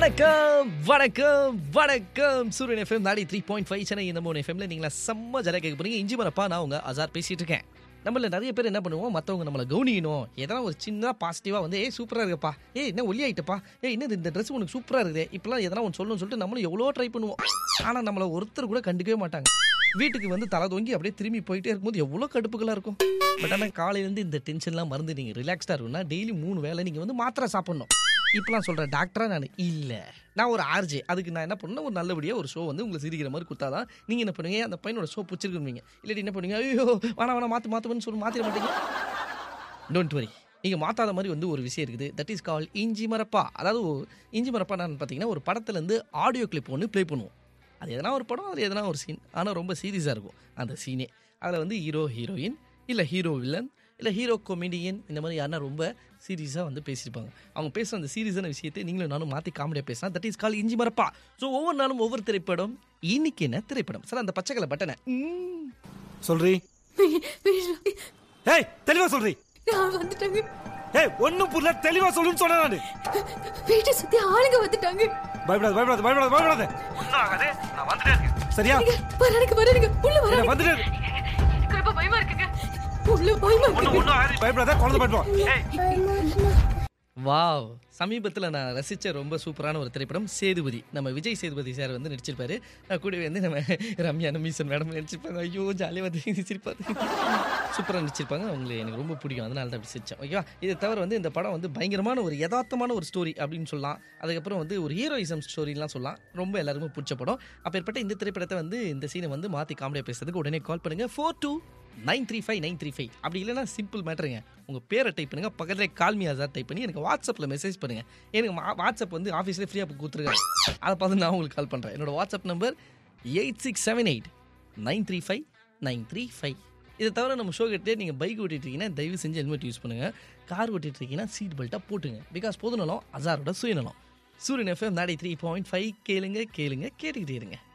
வணக்கம் வணக்கம் வணக்கம் சூரியன் எஃப்எம் நாடி த்ரீ பாயிண்ட் ஃபைவ் சென்னை இந்த மூணு எஃப்எம்ல நீங்களா செம்ம ஜாலியாக கேட்க போறீங்க இஞ்சி மரப்பா நான் உங்க அசார் பேசிட்டு இருக்கேன் நம்மள நிறைய பேர் என்ன பண்ணுவோம் மற்றவங்க நம்மளை கவனிக்கணும் எதனா ஒரு சின்ன பாசிட்டிவாக வந்து ஏய் சூப்பராக இருக்கப்பா ஏய் என்ன ஒல்லி ஆயிட்டப்பா ஏய் என்ன இந்த ட்ரெஸ் உனக்கு சூப்பராக இருக்குது இப்பெல்லாம் எதனா ஒன்று சொல்லணும்னு சொல்லிட்டு நம்மளும் எவ்வளோ ட்ரை பண்ணுவோம் ஆனால் நம்மளை ஒருத்தர் கூட கண்டுக்கவே மாட்டாங்க வீட்டுக்கு வந்து தலை தொங்கி அப்படியே திரும்பி போயிட்டே இருக்கும்போது எவ்வளோ கடுப்புகளாக இருக்கும் பட் ஆனால் காலையிலேருந்து இந்த டென்ஷன்லாம் மறந்து நீங்கள் ரிலாக்ஸ்டாக இருக்கும்னா டெய்லி மூணு வேளை நீங்கள் வந்து மாத்திரை சாப்பிடணும் இப்பெல்லாம் சொல்கிறேன் டாக்டரா நான் இல்லை நான் ஒரு ஆர்ஜே அதுக்கு நான் என்ன பண்ணேன் ஒரு நல்லபடியாக ஒரு ஷோ வந்து உங்களுக்கு சிரிக்கிற மாதிரி கொடுத்தாதான் நீங்கள் என்ன பண்ணுவீங்க அந்த பையனோட ஷோ பிடிச்சிருக்குவீங்க இல்லாட்டி என்ன பண்ணுவீங்க ஐயோ வேணா வேணா மாற்று மாற்றுவேன்னு சொல்லி மாற்றிட மாட்டீங்க டோன்ட் வரி நீங்கள் மாற்றாத மாதிரி வந்து ஒரு விஷயம் இருக்குது தட் இஸ் கால் இஞ்சி மரப்பா அதாவது ஒரு- இஞ்சி மரப்பா நான் பார்த்தீங்கன்னா ஒரு படத்துலேருந்து ஆடியோ கிளிப் ஒன்று ப்ளே பண்ணுவோம் அது எதனா ஒரு படம் அது எதனா ஒரு சீன் ஆனால் ரொம்ப சீரியஸாக இருக்கும் அந்த சீனே அதில் வந்து ஹீரோ ஹீரோயின் இல்லை ஹீரோ வில்லன் இல்லை ஹீரோ கொமெடியன் இந்த மாதிரி யாருன்னா ரொம்ப சீரியஸாக வந்து பேசியிருப்பாங்க அவங்க பேசுகிற அந்த சீரியஸான விஷயத்தை நீங்களும் நானும் மாற்றி காமெடியாக பேசலாம் தட் இஸ் கால் இஞ்சி மரப்பா ஸோ ஒவ்வொரு நாளும் ஒவ்வொரு திரைப்படம் இன்னைக்கு என்ன திரைப்படம் சார் அந்த பச்சைக்கலை பட்டனை ம். சொல்றி ஏய் தெளிவா சொல்றி நான் வந்துட்டாங்க ஏய் ஒண்ணும் புரியல தெளிவா சொல்லுன்னு சொன்னேன் நானு வீட்டை சுத்தி ஆளுங்க வந்துட்டாங்க பயப்படாத பயப்படாத பயப்படாத பயப்படாத ஒண்ணும் ஆகாது நான் வந்துட்டே இருக்கேன் சரியா நீங்க வரானுங்க வரானுங்க உள்ள நான் வரானுங்க வந்துட்டே இருக்கேன் எனக்கு ரொம்ப பயமா இருக்குங்க உள்ள பயமா இருக்குங்க ஒண்ணும் ஆகாது பயப்படாத குழந்தை பயப்படுவா ஏய் வாவ் சமீபத்தில் நான் ரசித்த ரொம்ப சூப்பரான ஒரு திரைப்படம் சேதுபதி நம்ம விஜய் சேதுபதி சார் வந்து நடிச்சிருப்பாரு நான் கூடவே வந்து நம்ம ரம்யா மீசன் மேடம் நடிச்சிருப்பாங்க ஐயோ ஜாலியாக வந்து நடிச்சிருப்பாரு சூப்பராக நடிச்சிருப்பாங்க அவங்களுக்கு எனக்கு ரொம்ப பிடிக்கும் அதனால தான் அப்படி சிரிச்சேன் ஓகேவா இதை தவிர வந்து இந்த படம் வந்து பயங்கரமான ஒரு யதார்த்தமான ஒரு ஸ்டோரி அப்படின்னு சொல்லலாம் அதுக்கப்புறம் வந்து ஒரு ஹீரோயிசம் ஸ்டோரிலாம் சொல்லலாம் ரொம்ப எல்லாருக்கும் பிடிச்ச படம் அப்பேற்பட்ட இந்த திரைப்படத்தை வந்து இந்த சீனை வந்து மாற்றி காமெடியாக பேசுறதுக்கு உடனே கால் பண்ணுங்கள் four two nine three five nine three five அப்படி இல்லைன்னா சிம்பிள் மேட்டருங்க உங்கள் பேரை டைப் பண்ணுங்க பக்கத்தில் கால்மி ஆசார் டைப் பண்ணி எனக்கு வாட்ஸ்அப்பில் மெசேஜ் பண்ணுங்க எனக்கு மா- வாட்ஸ்அப் வந்து ஆஃபீஸில் ஃப்ரீயாக கொடுத்துருக்காங்க அதை பார்த்து நான் உங்களுக்கு கால் பண்ணுறேன் என்னோட WhatsApp number eight six seven eight nine three five nine three five இதை தவிர நம்ம ஷோ கிட்டே நீங்கள் பைக் ஓட்டிட்டு இருக்கீங்கன்னா தயவு செஞ்சு ஹெல்மெட் யூஸ் பண்ணுங்கள் கார் ஓட்டிட்டு இருக்கீங்கன்னா சீட் பெல்ட்டாக போட்டுங்க பிகாஸ் பொதுநலம் அசாரோட சுயநலம் சூரியன் எஃப்எம் நாடி த்ரீ பாயிண்ட் ஃபைவ் கேளுங்க கேளுங்க கேட்டுக்கிட்டே இருங்க